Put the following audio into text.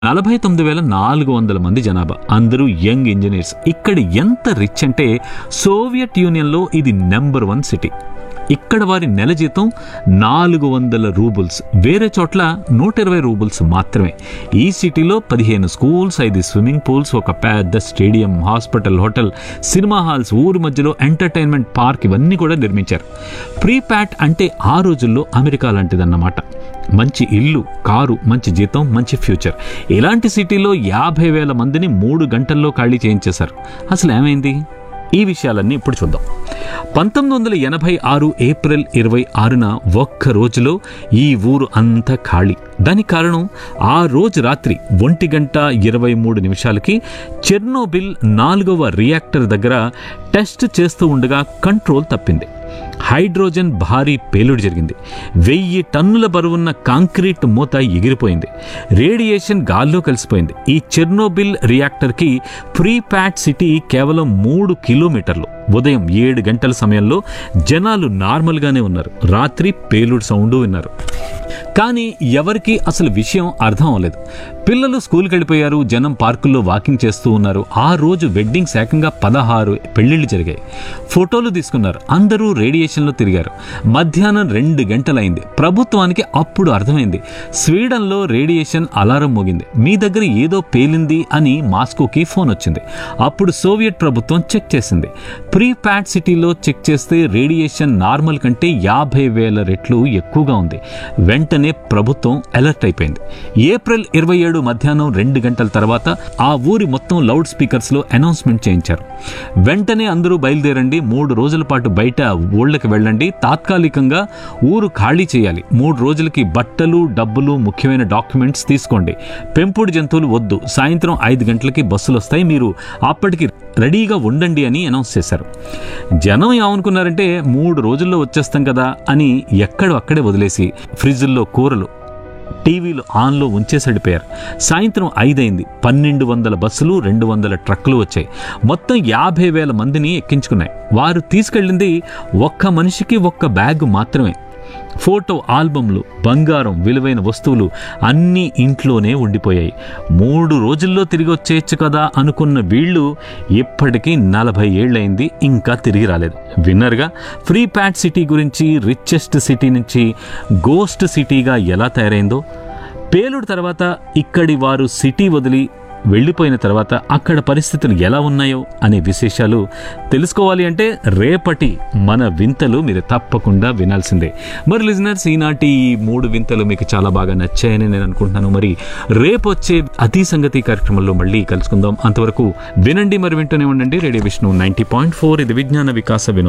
నలభై తొమ్మిది వేల నాలుగు వందల మంది జనాభా అందరూ యంగ్ ఇంజనీర్స్ ఇక్కడ ఎంత రిచ్ అంటే సోవియట్ యూనియన్లో ఇది నెంబర్ వన్ సిటీ ఇక్కడ వారి నెల జీతం నాలుగు వందల రూబుల్స్ వేరే చోట్ల నూట ఇరవై రూబుల్స్ మాత్రమే ఈ సిటీలో పదిహేను స్కూల్స్ ఐదు స్విమ్మింగ్ పూల్స్ ఒక పెద్ద stadium hospital hotel cinema halls ఊరి మధ్యలో ఎంటర్టైన్మెంట్ పార్క్ ఇవన్నీ కూడా నిర్మించారు ప్రీప్యాట్ అంటే ఆ రోజుల్లో అమెరికా లాంటిదన్నమాట మంచి ఇల్లు కారు మంచి జీతం మంచి ఫ్యూచర్ ఇలాంటి సిటీలో యాభై వేల మందిని మూడు గంటల్లో ఖాళీ చేయించేశారు అసలు ఏమైంది ఈ విషయాలన్నీ ఇప్పుడు చూద్దాం పంతొమ్మిది వందల ఎనభై ఆరు ఏప్రిల్ ఇరవై ఆరున ఒక్క రోజులో ఈ ఊరు అంతా ఖాళీ దానికి కారణం ఆ రోజు రాత్రి ఒంటి గంట ఇరవై మూడు నిమిషాలకి చెర్నోబిల్ నాలుగవ రియాక్టర్ దగ్గర టెస్ట్ చేస్తూ ఉండగా కంట్రోల్ తప్పింది హైడ్రోజన్ భారీ పేలుడు జరిగింది వెయ్యి టన్నుల బరువున్న కాంక్రీట్ మూత ఎగిరిపోయింది రేడియేషన్ గాల్లో కలిసిపోయింది ఈ చెర్నోబిల్ రియాక్టర్కి ప్రీప్యాట్ సిటీ కేవలం మూడు కిలోమీటర్లు ఉదయం ఏడు గంటల సమయంలో జనాలు నార్మల్గానే ఉన్నారు రాత్రి పేలుడు సౌండ్ విన్నారు కానీ ఎవరికి అసలు విషయం అర్థం అవ్వలేదు పిల్లలు స్కూల్కి వెళ్ళిపోయారు జనం పార్కుల్లో వాకింగ్ చేస్తూ ఉన్నారు ఆ రోజు వెడ్డింగ్స్ ఏకంగా పదహారు పెళ్లిళ్ళు జరిగాయి ఫోటోలు తీసుకున్నారు అందరూ రేడియేషన్లో తిరిగారు మధ్యాహ్నం రెండు గంటలైంది ప్రభుత్వానికి అప్పుడు అర్థమైంది స్వీడన్లో రేడియేషన్ అలారం మోగింది మీ దగ్గర ఏదో పేలింది అని మాస్కోకి ఫోన్ వచ్చింది అప్పుడు సోవియట్ ప్రభుత్వం చెక్ చేసింది ప్రీ ప్యాట్ సిటీలో చెక్ చేస్తే రేడియేషన్ నార్మల్ కంటే యాభై వేల రెట్లు ఎక్కువగా ఉంది వెంటనే ప్రభుత్వం అలర్ట్ అయిపోయింది ఏప్రిల్ ఇరవై ఏడు మధ్యాహ్నం రెండు గంటల తర్వాత ఆ ఊరి మొత్తం లౌడ్ స్పీకర్స్లో అనౌన్స్మెంట్ చేయించారు వెంటనే అందరూ బయలుదేరండి మూడు రోజుల పాటు బయట ఊళ్ళకి వెళ్ళండి తాత్కాలికంగా ఊరు ఖాళీ చేయాలి మూడు రోజులకి బట్టలు డబ్బులు ముఖ్యమైన డాక్యుమెంట్స్ తీసుకోండి పెంపుడు జంతువులు వద్దు సాయంత్రం ఐదు గంటలకి బస్సులు వస్తాయి మీరు అప్పటికి రెడీగా ఉండండి అని అనౌన్స్ చేశారు జనం ఏమనుకున్నారంటే మూడు రోజుల్లో వచ్చేస్తాం కదా అని ఎక్కడో అక్కడే వదిలేసి ఫ్రిడ్జ్ల్లో కూరలు టీవీలు ఆన్లో ఉంచేసి వెళ్ళిపోయారు సాయంత్రం ఐదైంది పన్నెండు వందల బస్సులు రెండు వందల ట్రక్కులు వచ్చాయి మొత్తం యాభై వేల మందిని ఎక్కించుకున్నాయి వారు తీసుకెళ్ళింది ఒక్క మనిషికి ఒక్క బ్యాగ్ మాత్రమే ఫోటో ఆల్బమ్లు బంగారం విలువైన వస్తువులు అన్నీ ఇంట్లోనే ఉండిపోయాయి మూడు రోజుల్లో తిరిగి వచ్చేయచ్చు కదా అనుకున్న వీళ్ళు ఇప్పటికీ నలభై ఏళ్ళైంది ఇంకా తిరిగి రాలేదు విన్నర్గా ఫ్రీ ప్యాట్ సిటీ గురించి రిచెస్ట్ సిటీ నుంచి గోస్ట్ సిటీగా ఎలా తయారైందో పేలుడు తర్వాత ఇక్కడి వారు సిటీ వదిలి వెళ్ళిపోయిన తర్వాత అక్కడ పరిస్థితులు ఎలా ఉన్నాయో అనే విశేషాలు తెలుసుకోవాలి అంటే రేపటి మన వింతలు మీరు తప్పకుండా వినాల్సిందే మరి లిజనర్స్ ఈనాటి ఈ మూడు వింతలు మీకు చాలా బాగా నచ్చాయని నేను అనుకుంటున్నాను మరి రేపు వచ్చే అతి సంగతి కార్యక్రమంలో మళ్ళీ కలుసుకుందాం అంతవరకు వినండి మరి వింటూనే ఉండండి radio Vishnu ninety point four ఇది విజ్ఞాన వికాస వినోదం